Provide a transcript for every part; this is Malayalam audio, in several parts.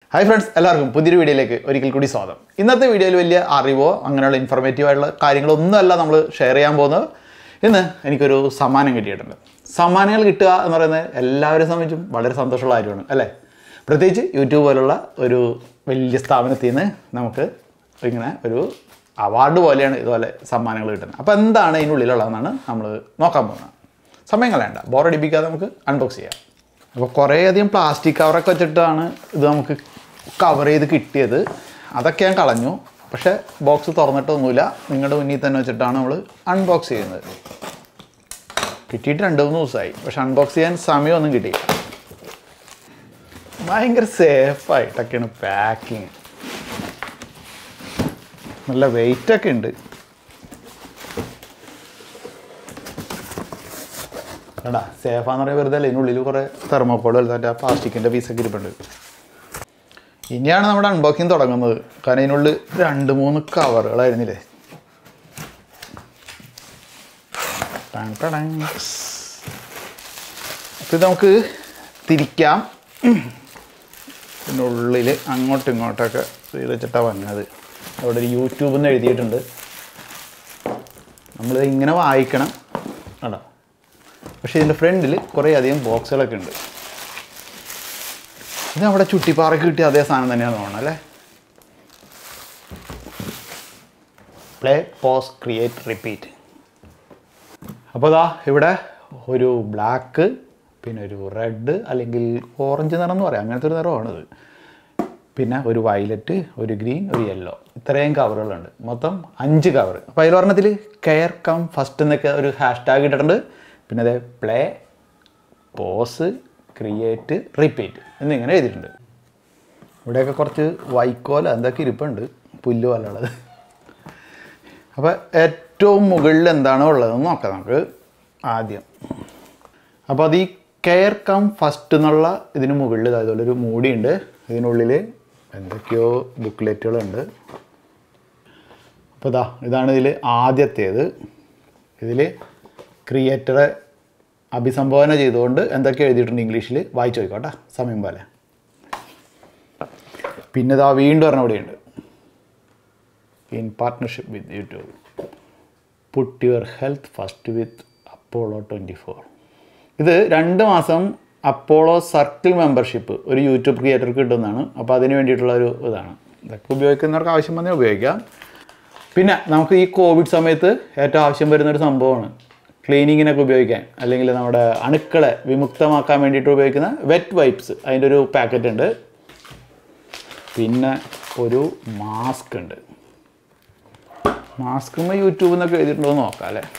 ഹായ് ഫ്രണ്ട്സ് എല്ലാവർക്കും പുതിയൊരു വീഡിയോയിലേക്ക് ഒരിക്കൽ കൂടി സ്വാഗതം ഇന്നത്തെ വീഡിയോയിൽ വലിയ അറിവോ അങ്ങനെയുള്ള ഇൻഫോർമേറ്റീവ് ആയിട്ടുള്ള കാര്യങ്ങളൊന്നുമല്ല നമ്മൾ ഷെയർ ചെയ്യാൻ പോകുന്നത് ഇന്ന് എനിക്കൊരു സമ്മാനം കിട്ടിയിട്ടുണ്ട് സമ്മാനങ്ങൾ കിട്ടുക എന്ന് പറയുന്നത് എല്ലാവരെ സംബന്ധിച്ചും വളരെ സന്തോഷമുള്ള കാര്യമാണ് അല്ലേ പ്രത്യേകിച്ച് യൂട്യൂബ് പോലുള്ള ഒരു വലിയ സ്ഥാപനത്തിൽ നിന്ന് നമുക്ക് ഇങ്ങനെ ഒരു അവാർഡ് പോലെയാണ് ഇതുപോലെ സമ്മാനങ്ങൾ കിട്ടുന്നത് അപ്പോൾ എന്താണ് ഇതിനുള്ളിലുള്ളതെന്നാണ് നമ്മൾ നോക്കാൻ പോകുന്നത് സമയം കളയണ്ട ബോറടിപ്പിക്കാതെ നമുക്ക് അൺബോക്സ് ചെയ്യാം അപ്പോൾ കുറേയധികം പ്ലാസ്റ്റിക് കവറൊക്കെ വെച്ചിട്ടാണ് ഇത് നമുക്ക് കവർ ചെയ്ത് കിട്ടിയത് അതൊക്കെ ഞാൻ കളഞ്ഞു പക്ഷേ ബോക്സ് തുറന്നിട്ടൊന്നുമില്ല നിങ്ങളുടെ മുന്നിൽ തന്നെ വെച്ചിട്ടാണ് നമ്മൾ അൺബോക്സ് ചെയ്യുന്നത് കിട്ടിയിട്ട് രണ്ട് മൂന്ന് ദിവസമായി പക്ഷെ അൺബോക്സ് ചെയ്യാൻ സമയമൊന്നും കിട്ടിയില്ല ഭയങ്കര സേഫായിട്ടൊക്കെയാണ് പാക്കിങ് നല്ല വെയിറ്റ് ഒക്കെ ഉണ്ട് എടാ സേഫാന്ന് പറയുക വെറുതെ അല്ല ഇതിനുള്ളിൽ കുറേ തെർമോക്കോൾ വലുതായിട്ട് ആ പ്ലാസ്റ്റിക്കിൻ്റെ പീസൊക്കെ ഇരിപ്പുണ്ട് ഇനിയാണ് നമ്മുടെ അൺബോക്സിങ് തുടങ്ങുന്നത് കാരണം ഇതിനുള്ളിൽ രണ്ട് മൂന്ന് കവറുകളായിരുന്നില്ലേ ടങ് ടടങ്. അപ്പോൾ ഇത് നമുക്ക് തിരിക്കാം ഇതിനുള്ളിൽ അങ്ങോട്ടും ഇങ്ങോട്ടൊക്കെ ചെയ്ത് വെച്ചിട്ടാണ് വന്നത് അവിടെ ഒരു യൂട്യൂബിൽ നിന്ന് എഴുതിയിട്ടുണ്ട് നമ്മളിത് ഇങ്ങനെ വായിക്കണം കേട്ടോ പക്ഷേ ഇതിൻ്റെ ഫ്രണ്ടിൽ കുറേ അധികം ബോക്സുകളൊക്കെ ഉണ്ട് ഇത് നമ്മുടെ ചുട്ടിപ്പാറയ്ക്ക് കിട്ടിയ അതേ സാധനം തന്നെയാണ് തോന്നുന്നത് അല്ലേ പ്ലേ പോസ് ക്രിയേറ്റ് റിപ്പീറ്റ് അപ്പോൾ ഇതാ ഇവിടെ ഒരു ബ്ലാക്ക് പിന്നെ ഒരു റെഡ് അല്ലെങ്കിൽ ഓറഞ്ച് നിറം എന്ന് പറയാം അങ്ങനത്തെ ഒരു നിറമാണിത് പിന്നെ ഒരു വയലറ്റ് ഒരു ഗ്രീൻ ഒരു യെല്ലോ ഇത്രയും കവറുകളുണ്ട് മൊത്തം അഞ്ച് കവർ അപ്പോൾ അതിൽ ഒരെണ്ണത്തിൽ കെയർ കം ഫസ്റ്റ് എന്നൊക്കെ ഒരു ഹാഷ് ടാഗ് ഇട്ടിട്ടുണ്ട് പിന്നെ അതേ പ്ലേ പോസ് ക്രിയേറ്റ് റിപ്പീറ്റ് എന്നിങ്ങനെ എഴുതിയിട്ടുണ്ട് ഇവിടെയൊക്കെ കുറച്ച് വൈക്കോല എന്തൊക്കെ ഇരിപ്പുണ്ട് പുല്ല് പോലുള്ളത് അപ്പോൾ ഏറ്റവും മുകളിൽ എന്താണോ ഉള്ളതെന്ന് നോക്കാം നമുക്ക് ആദ്യം അപ്പോൾ അത് ഈ കെയർ കം ഫസ്റ്റ് എന്നുള്ള ഇതിന് മുകളിൽ ഇതുപോലെ ഒരു മൂടിയുണ്ട് ഇതിനുള്ളിൽ എന്തൊക്കെയോ ബുക്ക്ലെറ്റുകളുണ്ട് അപ്പോൾ ഇതാ ഇതാണ് ഇതിൽ ആദ്യത്തേത് ഇതിൽ ക്രിയേറ്ററെ അഭിസംബോധന ചെയ്തുകൊണ്ട് എന്തൊക്കെ എഴുതിയിട്ടുണ്ട് ഇംഗ്ലീഷിൽ വായിച്ചു നോക്കോട്ടെ സമയം പോലെ പിന്നെ ഇതാ വീണ്ടും ഒരെണ്ണം ഇവിടെയുണ്ട് in partnership with YouTube put your health first with Apollo twenty four ഇത് രണ്ട് മാസം അപ്പോളോ സർക്കിൾ മെമ്പർഷിപ്പ് ഒരു യൂട്യൂബ് ക്രിയേറ്റർക്ക് കിട്ടുന്നതാണ് അപ്പോൾ അതിന് വേണ്ടിയിട്ടുള്ള ഒരു ഇതാണ് ഇതൊക്കെ ഉപയോഗിക്കുന്നവർക്ക് ആവശ്യം വന്നാൽ ഉപയോഗിക്കാം പിന്നെ നമുക്ക് ഈ കോവിഡ് സമയത്ത് ഏറ്റവും ആവശ്യം വരുന്ന ഒരു സംഭവമാണ് ക്ലീനിങ്ങിനൊക്കെ ഉപയോഗിക്കാൻ അല്ലെങ്കിൽ നമ്മുടെ അണുക്കളെ വിമുക്തമാക്കാൻ വേണ്ടിയിട്ട് ഉപയോഗിക്കുന്ന വെറ്റ് വൈപ്സ് അതിൻ്റെ ഒരു പാക്കറ്റ് ഉണ്ട് പിന്നെ ഒരു മാസ്ക് ഉണ്ട് മാസ്കുമ്പോൾ യൂട്യൂബിൽ നിന്നൊക്കെ എഴുതിയിട്ടുണ്ടോ എന്ന് നോക്കാം അല്ലേ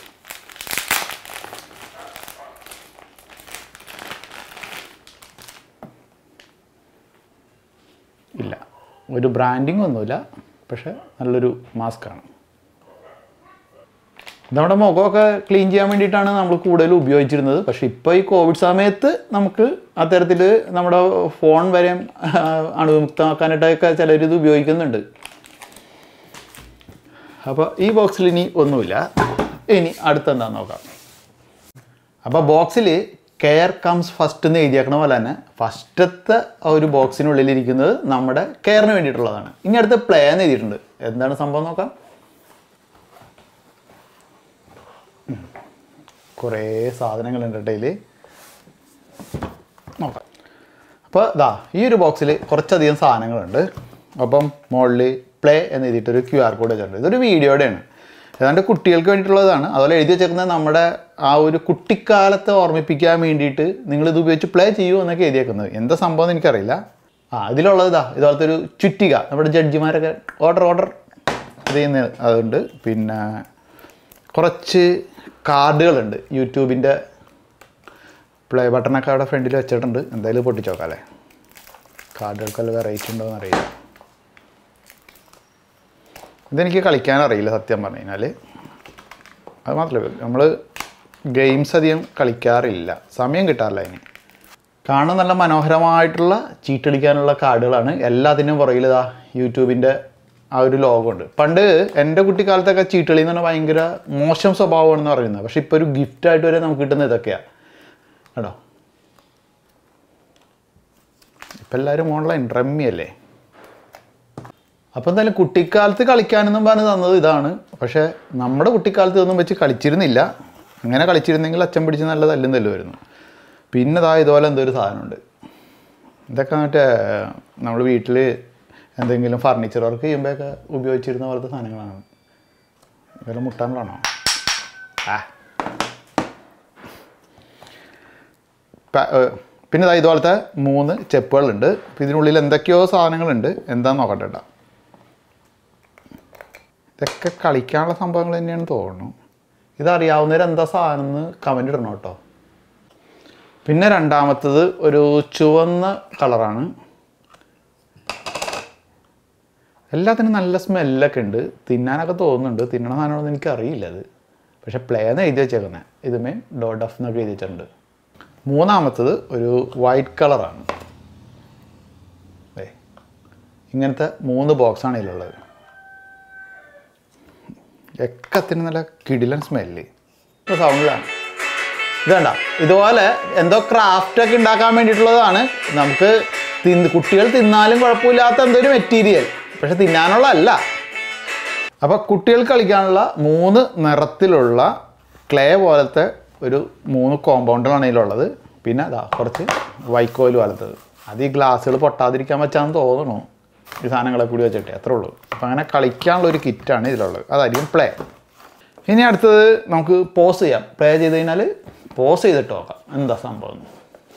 ഇല്ല ഒരു ബ്രാൻഡിങ് ഒന്നുമില്ല പക്ഷെ നല്ലൊരു മാസ്കാണ് നമ്മുടെ മുഖമൊക്കെ ക്ലീൻ ചെയ്യാൻ വേണ്ടിയിട്ടാണ് നമ്മൾ കൂടുതൽ ഉപയോഗിച്ചിരുന്നത് പക്ഷെ ഇപ്പോൾ ഈ കോവിഡ് സമയത്ത് നമുക്ക് അത്തരത്തിൽ നമ്മുടെ ഫോൺ വരെ അണുവിമുക്തമാക്കാനായിട്ടൊക്കെ ചിലരിത് ഉപയോഗിക്കുന്നുണ്ട് അപ്പോൾ ഈ ബോക്സിൽ ഇനി ഒന്നുമില്ല ഇനി അടുത്തെന്താന്ന് നോക്കാം അപ്പോൾ ബോക്സിൽ കെയർ കംസ് ഫസ്റ്റ് എന്ന് എഴുതിയേക്കണ പോലെ തന്നെ ഫസ്റ്റത്തെ ആ ഒരു ബോക്സിനുള്ളിൽ ഇരിക്കുന്നത് നമ്മുടെ കെയറിന് വേണ്ടിയിട്ടുള്ളതാണ് ഇനി അടുത്ത പ്ലേ എന്ന് എഴുതിയിട്ടുണ്ട് എന്താണ് സംഭവം നോക്കാം ഉം. കുറേ സാധനങ്ങളുണ്ട് കേട്ടോ ഇതിൽ നോക്കാം അപ്പോൾ ഇതാ ഈ ഒരു ബോക്സിൽ കുറച്ചധികം സാധനങ്ങളുണ്ട് അപ്പം മുകളിൽ പ്ലേ എന്ന് എഴുതിയിട്ടൊരു ക്യു ആർ കോഡ് വെച്ചിട്ടുണ്ട് ഇതൊരു വീഡിയോയുടെയാണ് ഏതാണ്ട് കുട്ടികൾക്ക് വേണ്ടിയിട്ടുള്ളതാണ് അതുപോലെ എഴുതി വെച്ചേക്കുന്നത് നമ്മുടെ ആ ഒരു കുട്ടിക്കാലത്തെ ഓർമ്മിപ്പിക്കാൻ വേണ്ടിയിട്ട് നിങ്ങൾ ഇത് ഉപയോഗിച്ച് പ്ലേ ചെയ്യൂ എന്നൊക്കെ എഴുതിയേക്കുന്നത് എന്താ സംഭവം എന്ന് എനിക്കറിയില്ല ആ ഇതിലുള്ളത് ഇതാ ഇതുപോലത്തെ ഒരു ചുറ്റിക നമ്മുടെ ജഡ്ജിമാരൊക്കെ ഓർഡർ ഓർഡർ ചെയ്യുന്ന അതുണ്ട് പിന്നെ കുറച്ച് കാർഡുകളുണ്ട് യൂട്യൂബിൻ്റെ പ്ലേ ബട്ടണൊക്കെ അവിടെ ഫ്രണ്ടിൽ വെച്ചിട്ടുണ്ട് എന്തായാലും പൊട്ടിച്ച് നോക്കാം അല്ലേ കാർഡുകൾക്കെല്ലാം വെറൈറ്റി ഉണ്ടോ എന്നറിയില്ല ഇതെനിക്ക് കളിക്കാൻ അറിയില്ല സത്യം പറഞ്ഞു കഴിഞ്ഞാൽ അത് മാത്രമല്ല നമ്മൾ ഗെയിംസ് അധികം കളിക്കാറില്ല സമയം കിട്ടാറില്ല അതിന് കാണാൻ നല്ല മനോഹരമായിട്ടുള്ള ചീട്ടടിക്കാനുള്ള കാർഡുകളാണ് എല്ലാത്തിനും പുറകിൽ ഇതാ യൂട്യൂബിൻ്റെ ആ ഒരു ലോഗോ ഉണ്ട് പണ്ട് എൻ്റെ കുട്ടിക്കാലത്തൊക്കെ ചീട്ടുകളി എന്ന് പറഞ്ഞാൽ ഭയങ്കര മോശം സ്വഭാവമാണെന്ന് പറയുന്നത് പക്ഷെ ഇപ്പോൾ ഒരു ഗിഫ്റ്റായിട്ട് വരെ നമുക്ക് കിട്ടുന്ന ഇതൊക്കെയാണ് കേട്ടോ ഇപ്പം എല്ലാവരും ഓൺലൈൻ റമ്മി അല്ലേ അപ്പോൾ എന്തായാലും കുട്ടിക്കാലത്ത് കളിക്കാനെന്നും പറഞ്ഞ് തന്നത് ഇതാണ് പക്ഷേ നമ്മുടെ കുട്ടിക്കാലത്ത് ഇതൊന്നും വെച്ച് കളിച്ചിരുന്നില്ല അങ്ങനെ കളിച്ചിരുന്നെങ്കിൽ അച്ഛൻ പിടിച്ച് നല്ല തല്ലും തല്ലുമായിരുന്നു പിന്നെ ഇതാ ഇതുപോലെ എന്തോ ഒരു സാധനമുണ്ട് ഇതൊക്കെ മറ്റേ നമ്മൾ വീട്ടിൽ എന്തെങ്കിലും ഫർണിച്ചർ വർക്ക് ചെയ്യുമ്പോഴൊക്കെ ഉപയോഗിച്ചിരുന്ന പോലത്തെ സാധനങ്ങളാണ് ഇതെല്ലാം മുട്ടാനുള്ളതാണോ ആ പ- ഏഹ് പിന്നെ ഇതാ ഇതുപോലത്തെ മൂന്ന് ചെപ്പുകളുണ്ട് അപ്പോൾ ഇതിനുള്ളിൽ എന്തൊക്കെയോ സാധനങ്ങളുണ്ട് എന്താന്ന് നോക്കട്ടെ കേട്ടോ ഇതൊക്കെ കളിക്കാനുള്ള സംഭവങ്ങൾ തന്നെയാണ് തോന്നുന്നു ഇതറിയാവുന്നവർ എന്താ സാധനം എന്ന് കമൻ്റ് ഇടണം കേട്ടോ പിന്നെ രണ്ടാമത്തത് ഒരു ചുവന്ന കളറാണ് എല്ലാത്തിനും നല്ല സ്മെല്ലൊക്കെ ഉണ്ട് തിന്നാനൊക്കെ തോന്നുന്നുണ്ട് തിന്നണ സാധനമാണെന്ന് എനിക്കറിയില്ല അത് പക്ഷെ പ്ലേ എന്ന് എഴുതി വെച്ചേക്കുന്നത് ഇതുമേ ഡോട്ട് എഫ് എന്നൊക്കെ എഴുതി വെച്ചിട്ടുണ്ട് മൂന്നാമത്തത് ഒരു വൈറ്റ് കളറാണ് ദേ, ഇങ്ങനത്തെ മൂന്ന് ബോക്സാണ് ഇതിലുള്ളത് എക്കത്തിന് നല്ല കിടിലൻ സ്മെല്ല് സൗണ്ടിലാണ് ഇത് കണ്ട ഇതുപോലെ എന്തോ ക്രാഫ്റ്റ് ഒക്കെ ഉണ്ടാക്കാൻ വേണ്ടിയിട്ടുള്ളതാണ് നമുക്ക് തിന്ന് കുട്ടികൾ തിന്നാലും കുഴപ്പമില്ലാത്ത എന്തോ ഒരു മെറ്റീരിയൽ പക്ഷെ തിന്നാനുള്ള അല്ല അപ്പോൾ കുട്ടികൾ കളിക്കാനുള്ള മൂന്ന് നിറത്തിലുള്ള ക്ലേ പോലത്തെ ഒരു മൂന്ന് കോമ്പൗണ്ടുകളാണ് ഇതിലുള്ളത് പിന്നെ അതാ കുറച്ച് വൈക്കോല് പോലത്തത് അത് ഈ ഗ്ലാസ്സുകൾ പൊട്ടാതിരിക്കാൻ പറ്റാന്ന് തോന്നണു ഈ സാധനങ്ങളെ കൂടി വെച്ചിട്ട് അത്രേ ഉള്ളൂ അപ്പം അങ്ങനെ കളിക്കാനുള്ള ഒരു കിറ്റാണ് ഇതിലുള്ളത് അതായിരിക്കും പ്ലേ ഇനി അടുത്തത് നമുക്ക് പോസ് ചെയ്യാം പ്ലേ ചെയ്ത് കഴിഞ്ഞാൽ പോസ് ചെയ്തിട്ട് നോക്കാം എന്താ സംഭവം എന്ന്.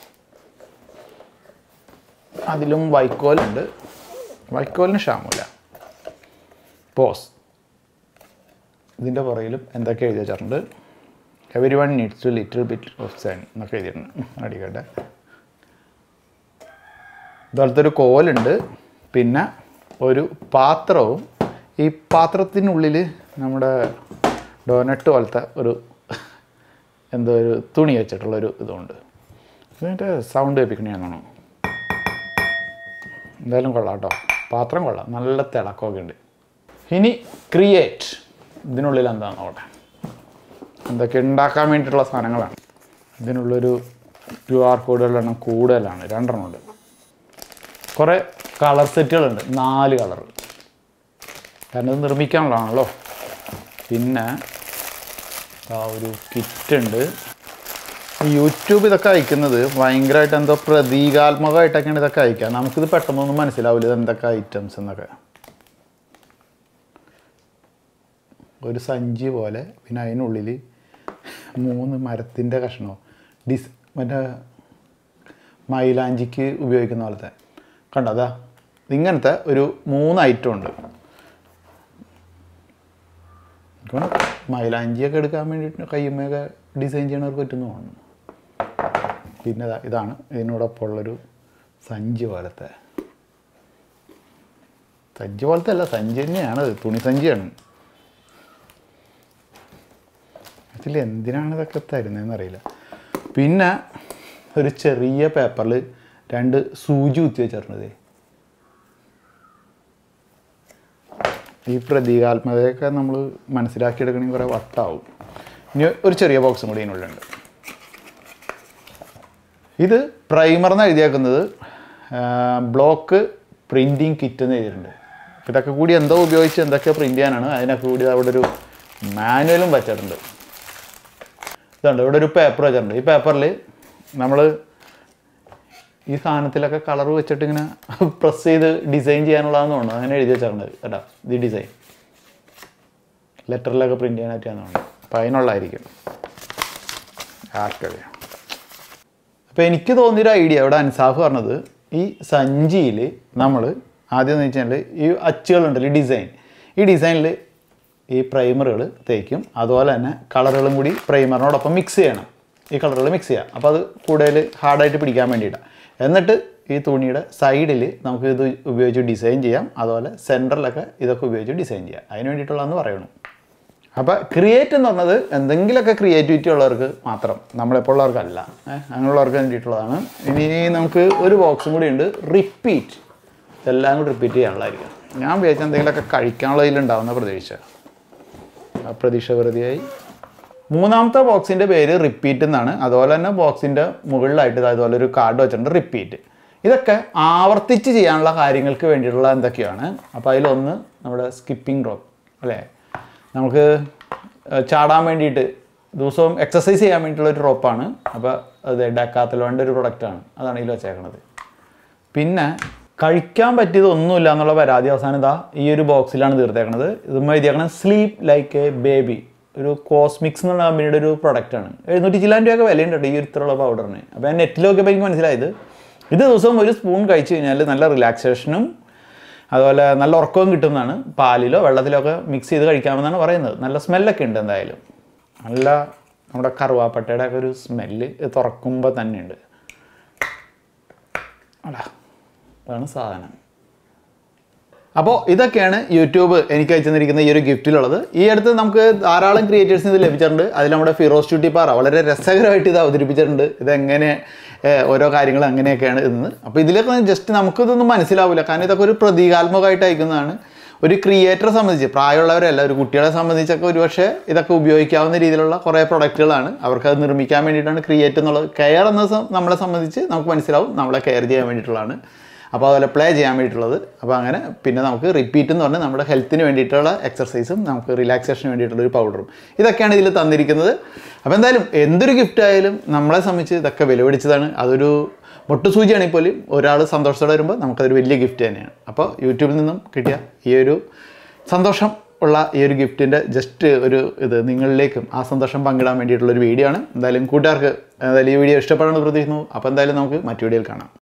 അതിലും വൈക്കോലുണ്ട് വൈക്കോലിന് ക്ഷാമമില്ല പോസ് ഇതിൻ്റെ പുറകിലും എന്തൊക്കെ എഴുതി വെച്ചിട്ടുണ്ട് everyone needs to little bit of sun എന്നൊക്കെ എഴുതിയിട്ടുണ്ട് അടിക്കട്ടെ ഇതുപോലത്തെ ഒരു കോലുണ്ട് പിന്നെ ഒരു പാത്രവും ഈ പാത്രത്തിനുള്ളിൽ നമ്മുടെ ഡോനട്ട് പോലത്തെ ഒരു എന്തോ ഒരു തുണി വെച്ചിട്ടുള്ളൊരു ഇതുണ്ട് ഇതിൻ്റെ സൗണ്ട് കേൾപ്പിക്കണേന്നാണോ എന്തായാലും കൊള്ളാം കേട്ടോ പാത്രം കൊള്ളാം നല്ല തിളക്കമൊക്കെ ഉണ്ട് ഇനി ക്രിയേറ്റ് ഇതിനുള്ളിൽ എന്താണെന്ന് നോക്കട്ടെ എന്തൊക്കെ ഉണ്ടാക്കാൻ വേണ്ടിയിട്ടുള്ള സാധനങ്ങളാണ് ഇതിനുള്ളൊരു ക്യു ആർ കോഡുകളുടെ എണ്ണം കൂടുതലാണ് രണ്ടെണ്ണം ഉണ്ട് കുറേ കളർ സെറ്റുകളുണ്ട് നാല് കളർ കാരണം ഇത് നിർമ്മിക്കാനുള്ളതാണല്ലോ പിന്നെ ആ ഒരു കിറ്റ് ഉണ്ട് യൂട്യൂബ് ഇതൊക്കെ അയക്കുന്നത് ഭയങ്കരമായിട്ട് എന്തോ പ്രതീകാത്മകമായിട്ടൊക്കെയാണ് ഇതൊക്കെ അയക്കുക നമുക്കിത് പെട്ടെന്നൊന്നും മനസ്സിലാവില്ല ഇത് എന്തൊക്കെ ഐറ്റംസ് എന്നൊക്കെ ഒരു സഞ്ചി പോലെ പിന്നെ അതിനുള്ളിൽ മൂന്ന് മരത്തിൻ്റെ കഷ്ണമോ ഡിസ് മറ്റേ മൈലാഞ്ചിക്ക് ഉപയോഗിക്കുന്ന പോലത്തെ കണ്ടോ അതാ ഇങ്ങനത്തെ ഒരു മൂന്ന് ഐറ്റം ഉണ്ട് ഇപ്പം മൈലാഞ്ചിയൊക്കെ എടുക്കാൻ വേണ്ടിയിട്ട് കയ്യുമ്മയൊക്കെ ഡിസൈൻ ചെയ്യണവർക്ക് പറ്റുന്നു തോന്നുന്നു പിന്നെ ദാ ഇതാണ് ഇതിനോടൊപ്പം ഉള്ളൊരു സഞ്ചി പോലത്തെ സഞ്ചി പോലത്തെ അല്ല സഞ്ചി തന്നെയാണ് ഇത് തുണി സഞ്ചിയാണ് ഇതിൽ എന്തിനാണ് ഇതൊക്കെ തരുന്നതെന്ന് അറിയില്ല പിന്നെ ഒരു ചെറിയ പേപ്പറിൽ രണ്ട് സൂചി കുത്തി വെച്ചിട്ടുണ്ട് ഈ പ്രതീകാത്മകതയൊക്കെ നമ്മൾ മനസ്സിലാക്കിയെടുക്കണമെങ്കിൽ കുറേ വട്ടാവും ഇനി ഒരു ചെറിയ ബോക്സും കൂടി ഇതിനുള്ളിലുണ്ട് ഇത് പ്രൈമർ എന്ന് എഴുതിയേക്കുന്നത് ബ്ലോക്ക് പ്രിൻറ്റിങ് കിറ്റ് എന്ന് എഴുതിയിട്ടുണ്ട് ഇതൊക്കെ കൂടി എന്തോ ഉപയോഗിച്ച് എന്തൊക്കെ പ്രിൻ്റ് ചെയ്യാനാണ് അതിനൊക്കെ കൂടി അവിടെ ഒരു മാനുവലും വെച്ചിട്ടുണ്ട് ഇതുണ്ട് ഇവിടെ ഒരു പേപ്പർ വെച്ചിട്ടുണ്ട് ഈ പേപ്പറിൽ നമ്മൾ ഈ സാധനത്തിലൊക്കെ കളർ വെച്ചിട്ട് ഇങ്ങനെ പ്രസ് ചെയ്ത് ഡിസൈൻ ചെയ്യാനുള്ളതാണെന്ന് തോന്നുന്നു അങ്ങനെ എഴുതി വെച്ചിട്ടുണ്ട് കേട്ടോ ഇത് ഡിസൈൻ ലെറ്ററിലൊക്കെ പ്രിൻ്റ് ചെയ്യാനായിട്ടാണ് തോന്നുന്നത് അപ്പോൾ അതിനുള്ളതായിരിക്കും ആർക്കറിയാം അപ്പോൾ എനിക്ക് തോന്നിയൊരു ഐഡിയ ഇവിടെ അൻസാഫ് പറഞ്ഞത് ഈ സഞ്ചിയിൽ നമ്മൾ ആദ്യം എന്ന് വെച്ചാൽ ഈ അച്ചുകളുണ്ടല്ലോ ഈ ഡിസൈൻ ഈ ഡിസൈനിൽ ഈ പ്രൈമറുകൾ തേക്കും അതുപോലെ തന്നെ കളറുകളും കൂടി പ്രൈമറിനോടൊപ്പം മിക്സ് ചെയ്യണം ഈ കളറുകൾ മിക്സ് ചെയ്യാം അപ്പോൾ അത് കൂടുതൽ ഹാർഡായിട്ട് പിടിക്കാൻ വേണ്ടിയിട്ടാണ് എന്നിട്ട് ഈ തുണിയുടെ സൈഡിൽ നമുക്ക് ഇത് ഉപയോഗിച്ച് ഡിസൈൻ ചെയ്യാം അതുപോലെ സെൻറ്ററിലൊക്കെ ഇതൊക്കെ ഉപയോഗിച്ച് ഡിസൈൻ ചെയ്യാം അതിന് വേണ്ടിയിട്ടുള്ളതെന്ന് പറയണം അപ്പോൾ ക്രിയേറ്റ് എന്ന് പറഞ്ഞത് എന്തെങ്കിലുമൊക്കെ ക്രിയേറ്റിവിറ്റി ഉള്ളവർക്ക് മാത്രം നമ്മളെപ്പോൾ ഉള്ളവർക്കല്ല ഏഹ് അങ്ങനെയുള്ളവർക്ക് വേണ്ടിയിട്ടുള്ളതാണ് ഇനി നമുക്ക് ഒരു ബോക്സും കൂടി ഉണ്ട് റിപ്പീറ്റ് ഇതെല്ലാം കൂടി റിപ്പീറ്റ് ചെയ്യാനുള്ളതായിരിക്കും ഞാൻ വിചാരിച്ച എന്തെങ്കിലുമൊക്കെ കഴിക്കാനുള്ളതിലുണ്ടാവുന്ന പ്രതീക്ഷ ആ പ്രതീക്ഷ വെറുതെയായി മൂന്നാമത്തെ ബോക്സിൻ്റെ പേര് റിപ്പീറ്റ് എന്നാണ് അതുപോലെ തന്നെ ബോക്സിൻ്റെ മുകളിലായിട്ട് ഇതാ ഇതുപോലെ ഒരു കാർഡ് വെച്ചിട്ടുണ്ട് റിപ്പീറ്റ് ഇതൊക്കെ ആവർത്തിച്ച് ചെയ്യാനുള്ള കാര്യങ്ങൾക്ക് വേണ്ടിയിട്ടുള്ള എന്തൊക്കെയാണ് അപ്പോൾ അതിലൊന്ന് നമ്മുടെ സ്കിപ്പിംഗ് റോപ്പ് അല്ലേ നമുക്ക് ഏഹ്, ചാടാൻ വേണ്ടിയിട്ട് ദിവസവും എക്സസൈസ് ചെയ്യാൻ വേണ്ടിയിട്ടുള്ള ഒരു റോപ്പാണ് അപ്പോൾ അത് ഡക്കാത്തലോൻ്റെ ഒരു പ്രൊഡക്റ്റാണ് അതാണ് ഇതിൽ വെച്ചേക്കണത് പിന്നെ കഴിക്കാൻ പറ്റിയത് ഒന്നുമില്ല എന്നുള്ള പരാതി അവസാനം ഇതാ ഈ ഒരു ബോക്സിലാണ് തീർത്തേക്കണത് ഇതും എഴുതിയേക്കണത് സ്ലീപ്പ് ലൈക്ക് എ ബേബി ഒരു കോസ്മിക്സ് എന്നുള്ള കമ്പനിയുടെ ഒരു പ്രൊഡക്റ്റാണ് എഴുന്നൂറ്റി ചില്ലാൻ രൂപയൊക്കെ വിലയുണ്ട് കേട്ടോ ഈ ഒരു ഇത്രയുള്ള പൗഡറിന് അപ്പോൾ ഞാൻ നെറ്റിൽ നോക്കിയപ്പോൾ എനിക്ക് മനസ്സിലായത് ഇത് ദിവസവും ഒരു സ്പൂൺ കഴിച്ചു കഴിഞ്ഞാൽ നല്ല റിലാക്സേഷനും അതുപോലെ നല്ല ഉറക്കവും കിട്ടുന്നതാണ് പാലിലോ വെള്ളത്തിലോ ഒക്കെ മിക്സ് ചെയ്ത് കഴിക്കാമെന്നാണ് പറയുന്നത് നല്ല സ്മെല്ലൊക്കെ ഉണ്ട് എന്തായാലും നല്ല നമ്മുടെ കറുവാപ്പട്ടയുടെ ഒക്കെ ഒരു സ്മെല്ല് തുറക്കുമ്പോൾ തന്നെ ഉണ്ട് അടാ അതാണ് സാധനം അപ്പോൾ ഇതൊക്കെയാണ് യൂട്യൂബ് എനിക്ക് അയച്ചു തന്നിരിക്കുന്ന ഈ ഒരു ഗിഫ്റ്റിലുള്ളത് ഈ അടുത്ത് നമുക്ക് ധാരാളം ക്രിയേറ്റേഴ്സിന് ഇത് ലഭിച്ചിട്ടുണ്ട് അതിൽ നമ്മുടെ ഫിറോസ് ചുട്ടിപ്പാറ വളരെ രസകരമായിട്ട് ഇത് അവതരിപ്പിച്ചിട്ടുണ്ട് ഇതെങ്ങനെ ഏഹ്, ഓരോ കാര്യങ്ങൾ അങ്ങനെയൊക്കെയാണ് ഇന്ന് അപ്പോൾ ഇതിലൊക്കെ ജസ്റ്റ് നമുക്കിതൊന്നും മനസ്സിലാവില്ല കാരണം ഇതൊക്കെ ഒരു പ്രതീകാത്മകമായിട്ട് അയക്കുന്നതാണ് ഒരു ക്രിയേറ്ററെ സംബന്ധിച്ച് പ്രായമുള്ളവരല്ല ഒരു കുട്ടികളെ സംബന്ധിച്ചൊക്കെ ഒരുപക്ഷെ ഇതൊക്കെ ഉപയോഗിക്കാവുന്ന രീതിയിലുള്ള കുറേ പ്രൊഡക്റ്റുകളാണ് അവർക്ക് അത് നിർമ്മിക്കാൻ വേണ്ടിയിട്ടാണ് ക്രിയേറ്റ് എന്നുള്ളത് കെയർ എന്ന സം- നമ്മളെ സംബന്ധിച്ച് നമുക്ക് മനസ്സിലാവും നമ്മളെ കെയർ ചെയ്യാൻ വേണ്ടിയിട്ടുള്ളതാണ് അപ്പോൾ അതുപോലെ പ്ലേ ചെയ്യാൻ വേണ്ടിയിട്ടുള്ളത് അപ്പോൾ അങ്ങനെ പിന്നെ നമുക്ക് റിപ്പീറ്റ് എന്ന് പറഞ്ഞാൽ നമ്മുടെ ഹെൽത്തിന് വേണ്ടിയിട്ടുള്ള എക്സർസൈസും നമുക്ക് റിലാക്സേഷന് വേണ്ടിയിട്ടുള്ള ഒരു പൗഡറും ഇതൊക്കെയാണ് ഇതിൽ തന്നിരിക്കുന്നത് അപ്പോൾ എന്തായാലും എന്തൊരു ഗിഫ്റ്റ് ആയാലും നമ്മളെ സംബന്ധിച്ച് ഇതൊക്കെ വിലപിടിച്ചതാണ് അതൊരു മുട്ടുസൂചിയാണെങ്കിൽ പോലും ഒരാൾ സന്തോഷത്തോടെ വരുമ്പോൾ നമുക്കതൊരു വലിയ ഗിഫ്റ്റ് തന്നെയാണ് അപ്പോൾ യൂട്യൂബിൽ നിന്നും കിട്ടിയ ഈ ഒരു സന്തോഷം ഉള്ള ഈ ഒരു ഗിഫ്റ്റിൻ്റെ ജസ്റ്റ് ഒരു ഇത് നിങ്ങളിലേക്കും ആ സന്തോഷം പങ്കിടാൻ വേണ്ടിയിട്ടുള്ള ഒരു വീഡിയോ ആണ് എന്തായാലും കൂട്ടുകാർക്ക് എന്തായാലും ഈ വീഡിയോ ഇഷ്ടപ്പെടണമെന്ന് പ്രതീക്ഷിക്കുന്നു അപ്പോൾ എന്തായാലും നമുക്ക് മറ്റു വീഡിയോയിൽ കാണാം